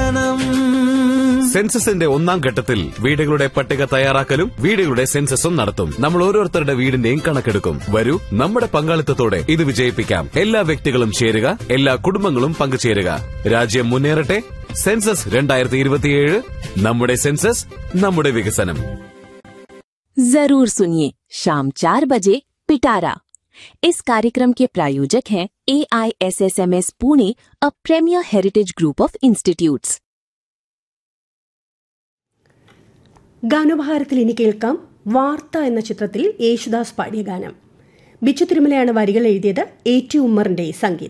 വികസനം സെൻസസിന്റെ ഒന്നാം ഘട്ടത്തിൽ വീടുകളുടെ പട്ടിക തയ്യാറാക്കലും വീടുകളുടെ സെൻസസും നടത്തും നമ്മൾ ഓരോരുത്തരുടെ വീടിന്റെയും കണക്കെടുക്കും വരൂ നമ്മുടെ പങ്കാളിത്തത്തോടെ ഇത് വിജയിപ്പിക്കാം എല്ലാ വ്യക്തികളും ചേരുക എല്ലാ കുടുംബങ്ങളും പങ്കുചേരുക രാജ്യം മുന്നേറട്ടെ സെൻസസ് രണ്ടായിരത്തി ഇരുപത്തിയേഴ് നമ്മുടെ സെൻസസ് നമ്മുടെ വികസനം जरूर सुनिए शाम चार बजे पिटारा इस कार्यक्रम के प्रायोजक हैं A I S S M S Pune a premier heritage group of institutes ഗാനോപഹാരത്തിൽ ഇനി കേൾക്കാം വാർത്ത എന്ന ചിത്രത്തിൽ യേശുദാസ് പാടിയ ഗാനം ബിച്ചു തിരുമലയാണ് വരികൾ എഴുതിയത് എ ടി ഉമ്മറിന്റെ സംഗീതം